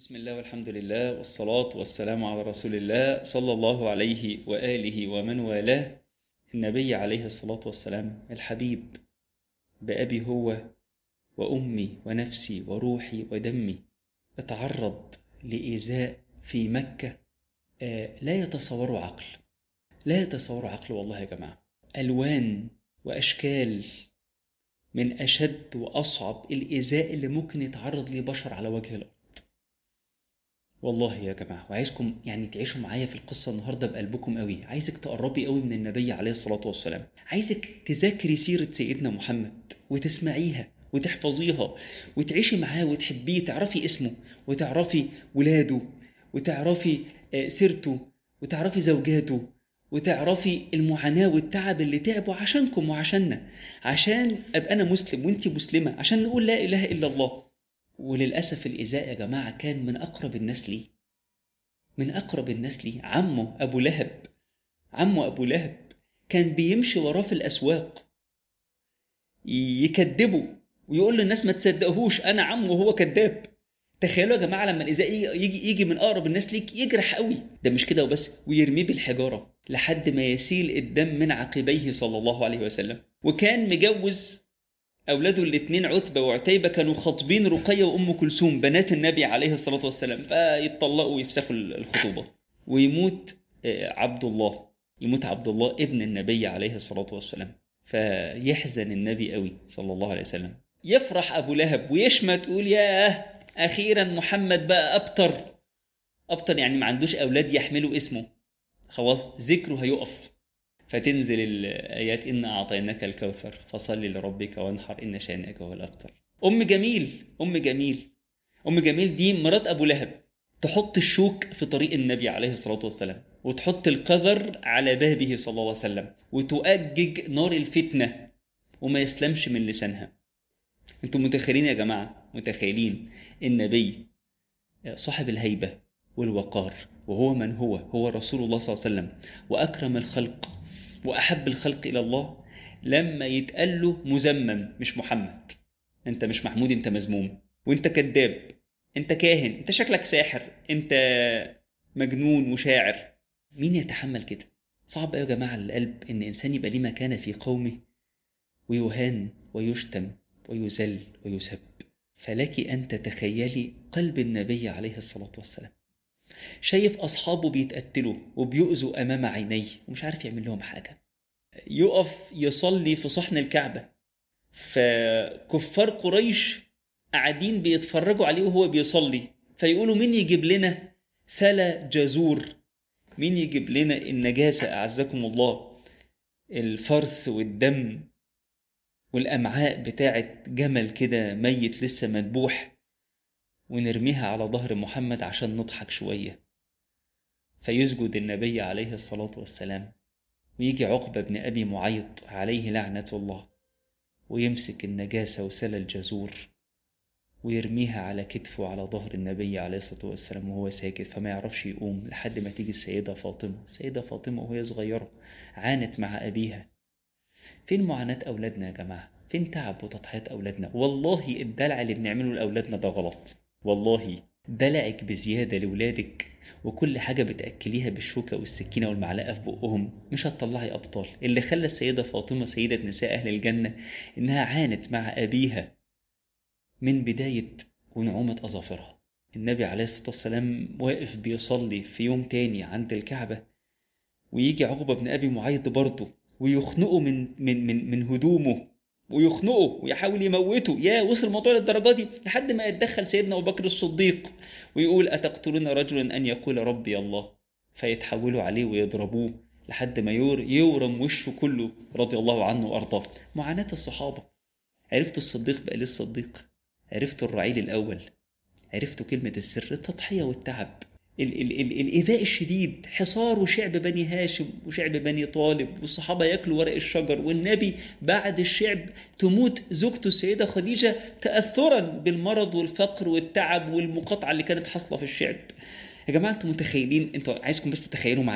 بسم الله والحمد لله والصلاة والسلام على رسول الله صلى الله عليه وآله ومن والاه النبي عليه الصلاة والسلام الحبيب بأبي هو وأمي ونفسي وروحي ودمي اتعرض لإيذاء في مكة آه، لا يتصور عقل لا يتصور عقل والله يا جماعة ألوان وأشكال من أشد وأصعب الإيذاء اللي ممكن يتعرض ليه بشر على وجه الأرض والله يا جماعة وعايزكم يعني تعيشوا معايا في القصة النهاردة بقلبكم قوي عايزك تقربي قوي من النبي عليه الصلاة والسلام عايزك تذاكري سيرة سيدنا محمد وتسمعيها وتحفظيها وتعيشي معاه وتحبيه تعرفي اسمه وتعرفي ولاده وتعرفي آه، سيرته وتعرفي زوجاته وتعرفي المعاناة والتعب اللي تعبوا عشانكم وعشاننا عشان أبقى أنا مسلم وأنتي مسلمة عشان نقول لا إله إلا الله وللأسف الإيذاء يا جماعة كان من أقرب الناس لي من أقرب الناس لي عمه أبو لهب عمه أبو لهب كان بيمشي وراه في الأسواق يكذبه ويقول للناس ما تصدقهوش أنا عمه وهو كذاب تخيلوا يا جماعة لما الإيذاء يجي يجي من أقرب الناس ليك يجرح قوي ده مش كده وبس ويرميه بالحجارة لحد ما يسيل الدم من عقبيه صلى الله عليه وسلم وكان مجوز أولاده الاثنين عتبة وعتيبة كانوا خاطبين رقية وأم كلثوم بنات النبي عليه الصلاة والسلام فيتطلقوا ويفسخوا الخطوبة ويموت آه، عبد الله يموت عبد الله ابن النبي عليه الصلاة والسلام فيحزن النبي قوي صلى الله عليه وسلم يفرح أبو لهب ويشمت يقول ياه أخيرا محمد بقى أبتر أبتر يعني ما عندوش أولاد يحملوا اسمه خلاص ذكره هيقف فتنزل الآيات إن أعطيناك الكوثر فصل لربك وانحر إن شانئك هو الأبتر أم جميل أم جميل أم جميل دي مرات أبو لهب تحط الشوك في طريق النبي عليه الصلاة والسلام وتحط القذر على بابه صلى الله عليه وسلم وتؤجج نار الفتنة وما يسلمش من لسانها انتم متخيلين يا جماعة متخيلين النبي صاحب الهيبة والوقار وهو من هو هو رسول الله صلى الله عليه وسلم وأكرم الخلق وأحب الخلق إلى الله لما يتقال له مذمم مش محمد أنت مش محمود أنت مذموم وأنت كذاب أنت كاهن أنت شكلك ساحر أنت مجنون وشاعر مين يتحمل كده صعب يا جماعة القلب إن إنسان يبقى ليه مكانة في قومه ويهان ويشتم ويذل ويسب فلك أن تتخيلي قلب النبي عليه الصلاة والسلام شايف أصحابه بيتقتلوا وبيؤذوا أمام عينيه ومش عارف يعمل لهم حاجة يقف يصلي في صحن الكعبة فكفار قريش قاعدين بيتفرجوا عليه وهو بيصلي فيقولوا مين يجيب لنا سلا جزور مين يجيب لنا النجاسة أعزكم الله الفرث والدم والأمعاء بتاعت جمل كده ميت لسه مذبوح ونرميها على ظهر محمد عشان نضحك شوية فيسجد النبي عليه الصلاة والسلام ويجي عقبة بن أبي معيط عليه لعنة الله ويمسك النجاسة وسل الجزور ويرميها على كتفه على ظهر النبي عليه الصلاة والسلام وهو ساجد فما يعرفش يقوم لحد ما تيجي السيدة فاطمة السيدة فاطمة وهي صغيرة عانت مع أبيها فين معاناة أولادنا يا جماعة فين تعب وتضحيات أولادنا والله الدلع اللي بنعمله لأولادنا ده غلط والله دلعك بزيادة لولادك وكل حاجة بتأكليها بالشوكة والسكينة والمعلقة في بقهم مش هتطلعي أبطال اللي خلى السيدة فاطمة سيدة نساء أهل الجنة إنها عانت مع أبيها من بداية ونعومة أظافرها النبي عليه الصلاة والسلام واقف بيصلي في يوم تاني عند الكعبة ويجي عقبة بن أبي معيط برضه ويخنقه من من من من هدومه ويخنقه ويحاول يموته يا وصل الموضوع للدرجه دي لحد ما يتدخل سيدنا ابو بكر الصديق ويقول اتقتلون رجلا ان يقول ربي الله فيتحولوا عليه ويضربوه لحد ما يور يورم وشه كله رضي الله عنه وارضاه معاناه الصحابه عرفتوا الصديق بقى ليه الصديق عرفتوا الرعيل الاول عرفتوا كلمه السر التضحيه والتعب ال- ال- ال- الإيذاء الشديد حصار وشعب بني هاشم وشعب بني طالب والصحابة ياكلوا ورق الشجر والنبي بعد الشعب تموت زوجته السيدة خديجة تأثرا بالمرض والفقر والتعب والمقاطعة اللي كانت حاصلة في الشعب يا جماعة انتوا متخيلين انتوا عايزكم بس تتخيلوا معايا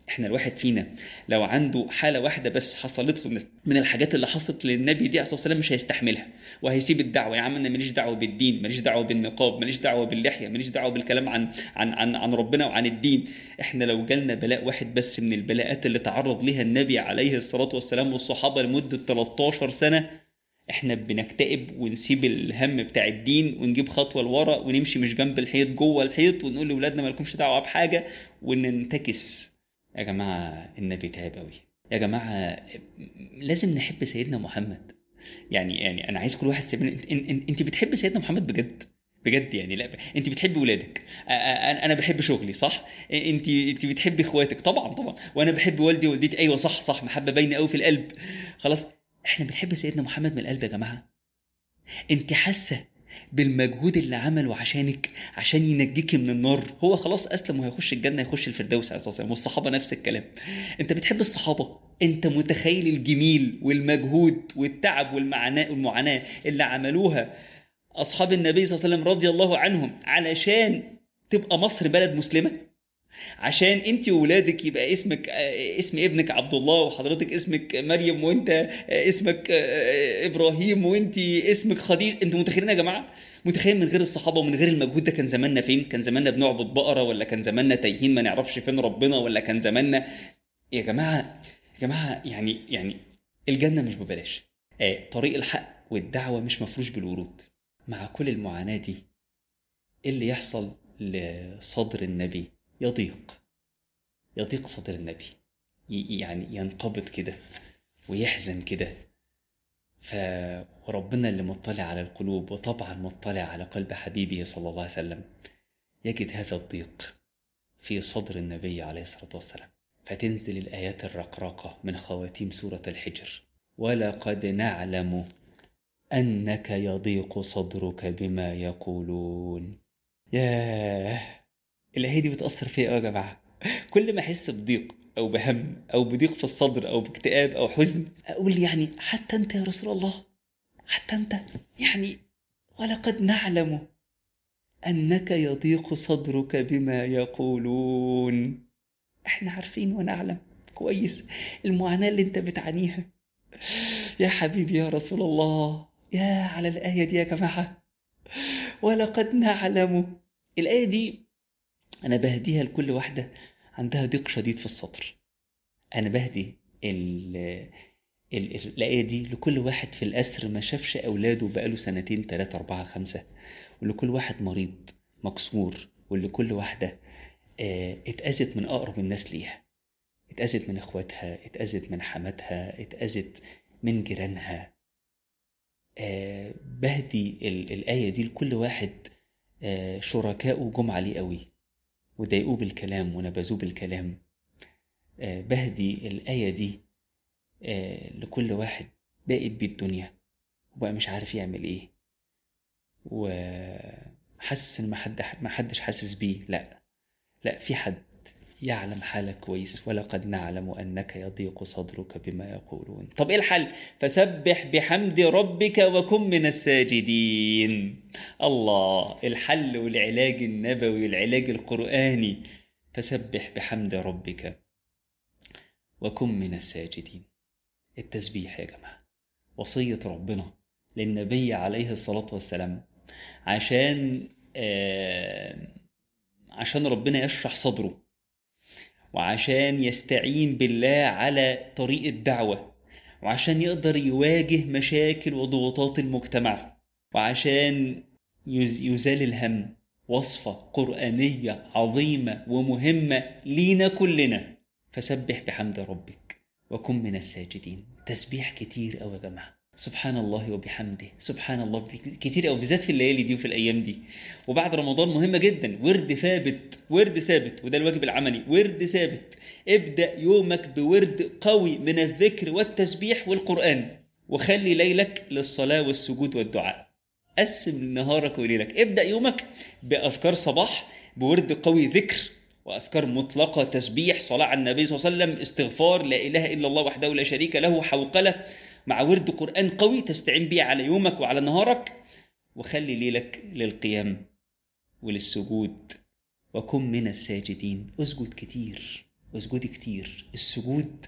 احنا الواحد فينا لو عنده حاله واحده بس حصلت له من الحاجات اللي حصلت للنبي دي عليه الصلاه والسلام مش هيستحملها وهيسيب الدعوه يا عم انا ماليش دعوه بالدين ماليش دعوه بالنقاب ماليش دعوه باللحيه ماليش دعوه بالكلام عن عن عن, عن ربنا وعن الدين احنا لو جالنا بلاء واحد بس من البلاءات اللي تعرض ليها النبي عليه الصلاه والسلام والصحابه لمده 13 سنه احنا بنكتئب ونسيب الهم بتاع الدين ونجيب خطوه لورا ونمشي مش جنب الحيط جوه الحيط ونقول لاولادنا مالكمش دعوه بحاجه وننتكس يا جماعه النبي تعب قوي يا جماعه لازم نحب سيدنا محمد يعني يعني انا عايز كل واحد سيبني انت, انت, انت بتحب سيدنا محمد بجد بجد يعني لا انت بتحبي ولادك انا بحب شغلي صح انت انت بتحبي اخواتك طبعا طبعا وانا بحب والدي ووالدتي ايوه صح صح محبه باينه قوي في القلب خلاص احنا بنحب سيدنا محمد من القلب يا جماعه انت حاسه بالمجهود اللي عمله عشانك عشان ينجيكي من النار هو خلاص اسلم وهيخش الجنه هيخش الفردوس عليه الصلاه والسلام والصحابه نفس الكلام انت بتحب الصحابه انت متخيل الجميل والمجهود والتعب والمعاناه والمعاناه اللي عملوها اصحاب النبي صلى الله عليه وسلم رضي الله عنهم علشان تبقى مصر بلد مسلمه عشان انت وولادك يبقى اسمك اسم ابنك عبد الله وحضرتك اسمك مريم وانت اسمك ابراهيم وانت اسمك خديجه انتوا متخيلين يا جماعه متخيل من غير الصحابه ومن غير المجهود ده كان زماننا فين كان زماننا بنعبد بقره ولا كان زماننا تايهين ما نعرفش فين ربنا ولا كان زماننا يا جماعه يا جماعه يعني يعني الجنه مش ببلاش طريق الحق والدعوه مش مفروش بالورود مع كل المعاناه دي ايه اللي يحصل لصدر النبي يضيق يضيق صدر النبي يعني ينقبض كده ويحزن كده فربنا اللي مطلع على القلوب وطبعا مطلع على قلب حبيبه صلى الله عليه وسلم يجد هذا الضيق في صدر النبي عليه الصلاة والسلام فتنزل الآيات الرقراقة من خواتيم سورة الحجر ولقد نعلم أنك يضيق صدرك بما يقولون ياه الآية دي بتأثر فيا يا جماعة كل ما أحس بضيق أو بهم أو بضيق في الصدر أو باكتئاب أو حزن أقول يعني حتى أنت يا رسول الله حتى أنت يعني ولقد نعلم أنك يضيق صدرك بما يقولون إحنا عارفين ونعلم كويس المعاناة اللي أنت بتعانيها يا حبيبي يا رسول الله يا على الآية دي يا جماعة ولقد نعلم الآية دي أنا بهديها لكل واحدة عندها ضيق شديد في الصدر أنا بهدي ال ال الآية دي لكل واحد في الأسر ما شافش أولاده بقاله سنتين تلاتة أربعة خمسة ولكل واحد مريض مكسور ولكل واحدة اه اتأذت من أقرب الناس ليها اتأذت من إخواتها اتأذت من حماتها اتأذت من جيرانها اه بهدي ال الآية دي لكل واحد اه شركائه جم عليه قوي وضايقوه بالكلام ونبذوه بالكلام بهدي الآية دي لكل واحد بقت بيه الدنيا وبقى مش عارف يعمل ايه وحاسس ان ما حدش حاسس بيه لا لا في حد يعلم حالك كويس ولقد نعلم انك يضيق صدرك بما يقولون طب ايه الحل فسبح بحمد ربك وكن من الساجدين الله الحل والعلاج النبوي والعلاج القرآني فسبح بحمد ربك وكن من الساجدين التسبيح يا جماعة وصية ربنا للنبي عليه الصلاة والسلام عشان آه عشان ربنا يشرح صدره وعشان يستعين بالله على طريق الدعوة وعشان يقدر يواجه مشاكل وضغوطات المجتمع وعشان يزال الهم وصفة قرآنية عظيمة ومهمة لينا كلنا فسبح بحمد ربك وكن من الساجدين تسبيح كتير أوي يا جماعة سبحان الله وبحمده سبحان الله كتير أوي بالذات في الليالي دي وفي الأيام دي وبعد رمضان مهمة جدا ورد ثابت ورد ثابت وده الواجب العملي ورد ثابت ابدأ يومك بورد قوي من الذكر والتسبيح والقرآن وخلي ليلك للصلاة والسجود والدعاء قسم نهارك وليلك ابدأ يومك بأذكار صباح بورد قوي ذكر وأذكار مطلقة تسبيح صلاة على النبي صلى الله عليه وسلم استغفار لا إله إلا الله وحده لا شريك له حوقلة مع ورد قرآن قوي تستعين بيه على يومك وعلى نهارك وخلي ليلك للقيام وللسجود وكن من الساجدين اسجد كتير واسجدي كتير السجود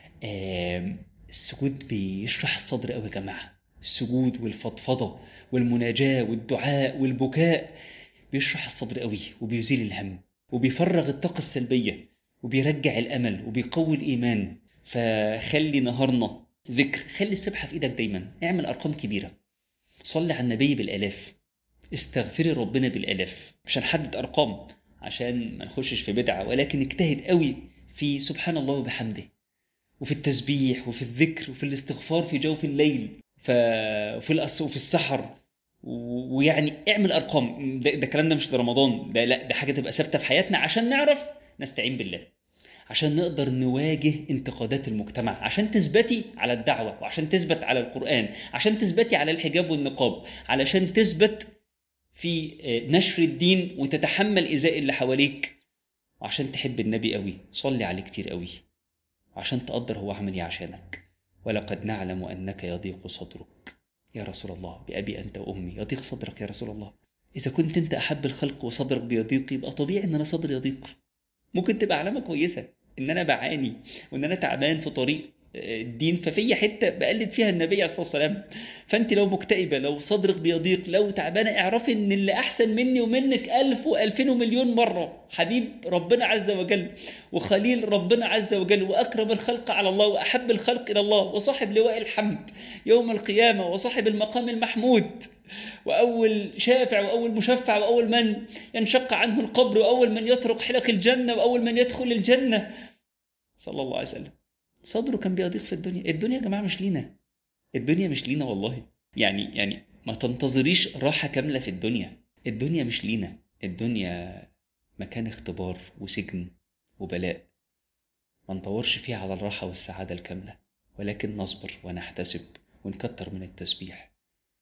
آم، السجود بيشرح الصدر قوي يا جماعة السجود والفضفضة والمناجاة والدعاء والبكاء بيشرح الصدر قوي وبيزيل الهم وبيفرغ الطاقة السلبية وبيرجع الأمل وبيقوي الإيمان فخلي نهارنا ذكر خلي السبحة في إيدك دايما اعمل أرقام كبيرة صلي على النبي بالآلاف استغفري ربنا بالآلاف مش هنحدد أرقام عشان ما نخشش في بدعة ولكن اجتهد قوي في سبحان الله وبحمده وفي التسبيح وفي الذكر وفي الاستغفار في جوف الليل ف... وفي الأس... وفي السحر و- ويعني اعمل ارقام ده, ده الكلام ده مش لرمضان ده لا ده حاجه تبقى ثابته في حياتنا عشان نعرف نستعين بالله عشان نقدر نواجه انتقادات المجتمع عشان تثبتي على الدعوه وعشان تثبت على القران عشان تثبتي على الحجاب والنقاب علشان تثبت في آه، نشر الدين وتتحمل ايذاء اللي حواليك وعشان تحب النبي قوي صلي عليه كتير قوي وعشان تقدر هو عمل ايه عشانك ولقد نعلم انك يضيق صدرك يا رسول الله بأبي أنت وأمي يضيق صدرك يا رسول الله إذا كنت أنت أحب الخلق وصدرك بيضيق يبقى طبيعي إن أنا صدري يضيق ممكن تبقى علامة كويسة إن أنا بعاني وإن أنا تعبان في طريق آه، الدين ففي حتة بقلد فيها النبي عليه الصلاة والسلام فأنت لو مكتئبة لو صدرك بيضيق لو تعبانة اعرفي إن اللي أحسن مني ومنك ألف وألفين ومليون مرة حبيب ربنا عز وجل وخليل ربنا عز وجل وأكرم الخلق على الله وأحب الخلق إلى الله وصاحب لواء الحمد يوم القيامة وصاحب المقام المحمود وأول شافع وأول مشفع وأول من ينشق عنه القبر وأول من يطرق حلق الجنة وأول من يدخل الجنة صلى الله عليه وسلم صدره كان بيضيق في الدنيا الدنيا يا جماعة مش لينا الدنيا مش لينا والله يعني يعني ما تنتظريش راحة كاملة في الدنيا الدنيا مش لينا الدنيا مكان اختبار وسجن وبلاء ما ندورش فيها على الراحة والسعادة الكاملة ولكن نصبر ونحتسب ونكتر من التسبيح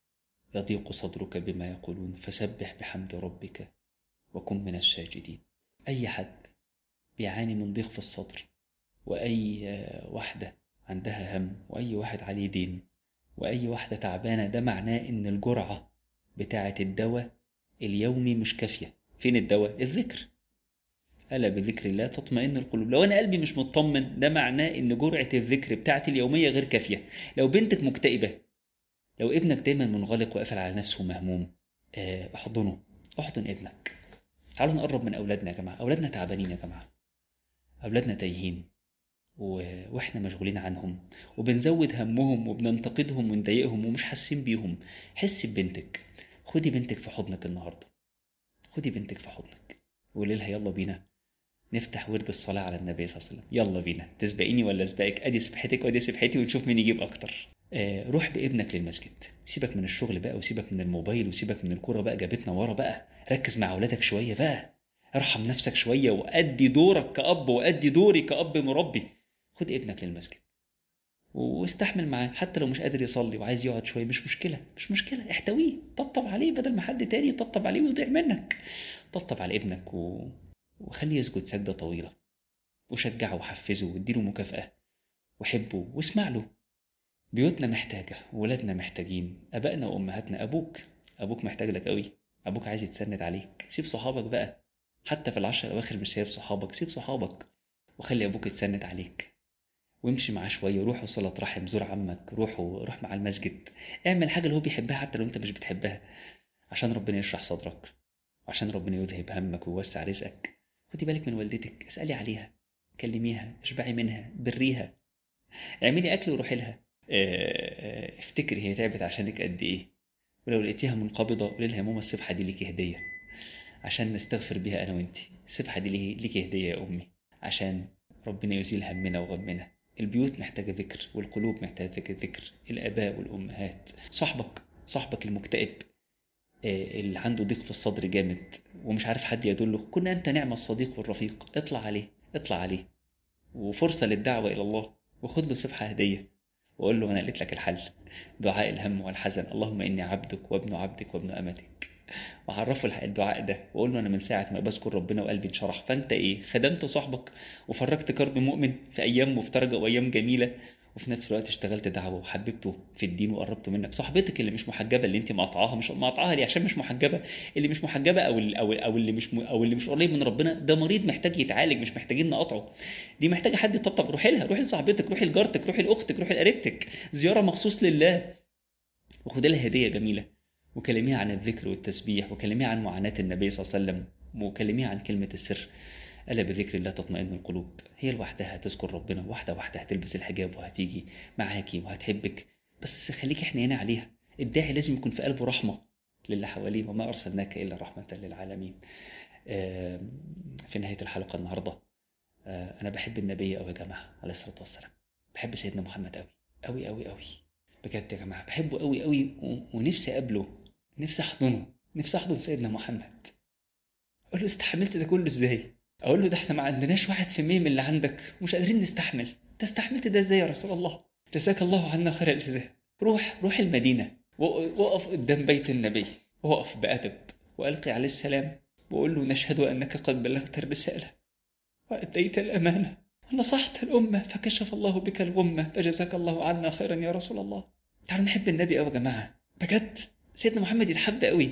يضيق صدرك بما يقولون فسبح بحمد ربك وكن من الساجدين أي حد بيعاني من ضيق في الصدر وأي آه، واحدة عندها هم وأي واحد عليه دين وأي واحدة تعبانة ده معناه إن الجرعة بتاعة الدواء اليومي مش كافية فين الدواء؟ الذكر ألا بذكر الله تطمئن القلوب لو أنا قلبي مش مطمن ده معناه إن جرعة الذكر بتاعتي اليومية غير كافية لو بنتك مكتئبة لو ابنك دايما منغلق وقافل على نفسه ومهموم آه، احضنه احضن ابنك تعالوا نقرب من أولادنا يا جماعة أولادنا تعبانين يا جماعة أولادنا تايهين و- واحنا مشغولين عنهم وبنزود همهم وبننتقدهم ونضايقهم ومش حاسين بيهم حسي ببنتك خدي بنتك في حضنك النهارده خدي بنتك في حضنك وقولي لها يلا بينا نفتح ورد الصلاة على النبي صلى الله عليه وسلم يلا بينا تسبقيني ولا اسبقك ادي سبحتك وادي سبحتي ونشوف مين يجيب اكتر آه روح بابنك للمسجد سيبك من الشغل بقى وسيبك من الموبايل وسيبك من الكوره بقى جابتنا ورا بقى ركز مع اولادك شويه بقى ارحم نفسك شويه وادي دورك كأب وادي دوري كأب مربي خد ابنك للمسجد واستحمل معاه حتى لو مش قادر يصلي وعايز يقعد شويه مش مشكله مش مشكله احتويه طبطب عليه بدل ما حد تاني يطبطب عليه ويضيع منك طبطب على ابنك و... وخليه يسجد سجده طويله وشجعه وحفزه واديله مكافاه وحبه واسمع له بيوتنا محتاجه ولادنا محتاجين ابائنا وامهاتنا ابوك ابوك محتاج لك قوي ابوك عايز يتسند عليك سيب صحابك بقى حتى في العشر الاواخر مش سايب صحابك سيب صحابك وخلي ابوك يتسند عليك وامشي معاه شويه روح وصلة رحم زور عمك روح وروح مع المسجد اعمل حاجه اللي هو بيحبها حتى لو انت مش بتحبها عشان ربنا يشرح صدرك وعشان ربنا يذهب همك ويوسع رزقك خدي بالك من والدتك اسالي عليها كلميها اشبعي منها بريها اعملي اكل وروحي لها اه، اه، افتكري هي تعبت عشانك قد ايه ولو لقيتيها منقبضه قولي لها يا ماما السبحه دي ليكي هديه عشان نستغفر بيها انا وانتي السبحه دي ليه- ليكي هديه يا امي عشان ربنا يزيل همنا وغمنا البيوت محتاجة ذكر والقلوب محتاجة ذكر الآباء والأمهات صاحبك صاحبك المكتئب آه، اللي عنده ضيق في الصدر جامد ومش عارف حد يدله كن أنت نعم الصديق والرفيق اطلع عليه اطلع عليه وفرصة للدعوة إلى الله وخد له سبحة هدية وقول له أنا قلت لك الحل دعاء الهم والحزن اللهم إني عبدك وابن عبدك وابن أمتك وعرفه الح- الدعاء ده وقول له أنا من ساعة ما بذكر ربنا وقلبي انشرح فأنت إيه خدمت صاحبك وفرجت كرب مؤمن في أيام مفترجة وأيام جميلة وفي نفس الوقت اشتغلت دعوه وحببته في الدين وقربته منك صاحبتك اللي مش محجبه اللي انت مقاطعاها مش مقاطعاها ليه عشان مش محجبه اللي مش محجبه او ال- او ال- او اللي مش م- او اللي مش قريب من ربنا ده مريض محتاج يتعالج مش محتاجين نقاطعه دي محتاجه حد يطبطب روحي لها روحي لصاحبتك روحي لجارتك روحي لاختك روحي لقريبتك زياره مخصوص لله وخدي لها هديه جميله وكلميها عن الذكر والتسبيح وكلميها عن معاناه النبي صلى الله عليه وسلم وكلميها عن كلمه السر ألا بذكر الله تطمئن القلوب هي لوحدها هتذكر ربنا واحدة واحدة هتلبس الحجاب وهتيجي معاكي وهتحبك بس خليكي حنينة عليها الداعي لازم يكون في قلبه رحمة للي حواليه وما أرسلناك إلا رحمة للعالمين آم، في نهاية الحلقة النهاردة آه، أنا بحب النبي أوي يا جماعة عليه الصلاة والسلام بحب سيدنا محمد أوي أوي أوي أوي بجد يا جماعة بحبه أوي أوي و- ونفسي أقابله نفسي أحضنه نفسي أحضن سيدنا محمد أقول له استحملت ده كله إزاي اقول له ده احنا ما عندناش واحد في المية من اللي عندك ومش قادرين نستحمل انت استحملت ده ازاي يا رسول الله جزاك الله عنا خير الجزاء روح روح المدينة وق- وقف قدام بيت النبي وقف بأدب وألقي عليه السلام وقول له نشهد أنك قد بلغت الرسالة وأديت الأمانة ونصحت الأمة فكشف الله بك الغمة فجزاك الله عنا خيرا يا رسول الله تعالوا نحب النبي أوي يا جماعة بجد سيدنا محمد يتحب قوي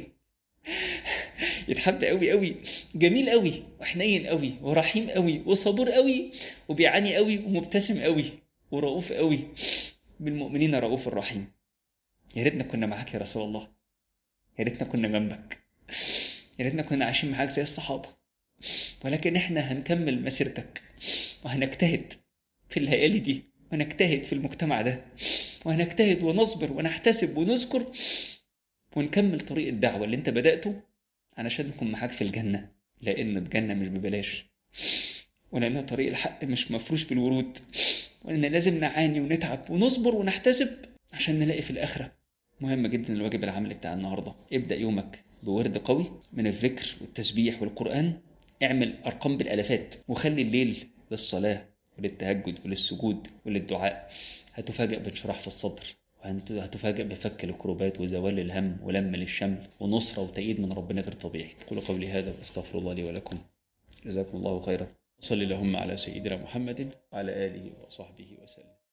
يتحب قوي قوي جميل قوي وحنين قوي ورحيم قوي وصبور قوي وبيعاني قوي ومبتسم قوي ورؤوف قوي بالمؤمنين رؤوف الرحيم يا ريتنا كنا معاك يا رسول الله يا ريتنا كنا جنبك يا ريتنا كنا عايشين معاك زي الصحابة ولكن احنا هنكمل مسيرتك وهنجتهد في الليالي دي ونجتهد في المجتمع ده وهنجتهد ونصبر ونحتسب ونذكر ونكمل طريق الدعوة اللي انت بدأته علشان نكون معاك في الجنة لأن الجنة مش ببلاش ولأن طريق الحق مش مفروش بالورود وإن لازم نعاني ونتعب ونصبر ونحتسب عشان نلاقي في الآخرة مهم جدا الواجب العملي بتاع النهاردة ابدأ يومك بورد قوي من الذكر والتسبيح والقرآن اعمل أرقام بالألافات وخلي الليل للصلاة وللتهجد وللسجود وللدعاء هتفاجأ بانشراح في الصدر وهتفاجأ بفك الكروبات وزوال الهم ولم للشمل ونصرة وتأييد من ربنا غير طبيعي أقول قولي هذا وأستغفر الله لي ولكم جزاكم الله خيرا وصلي اللهم على سيدنا محمد وعلى آله وصحبه وسلم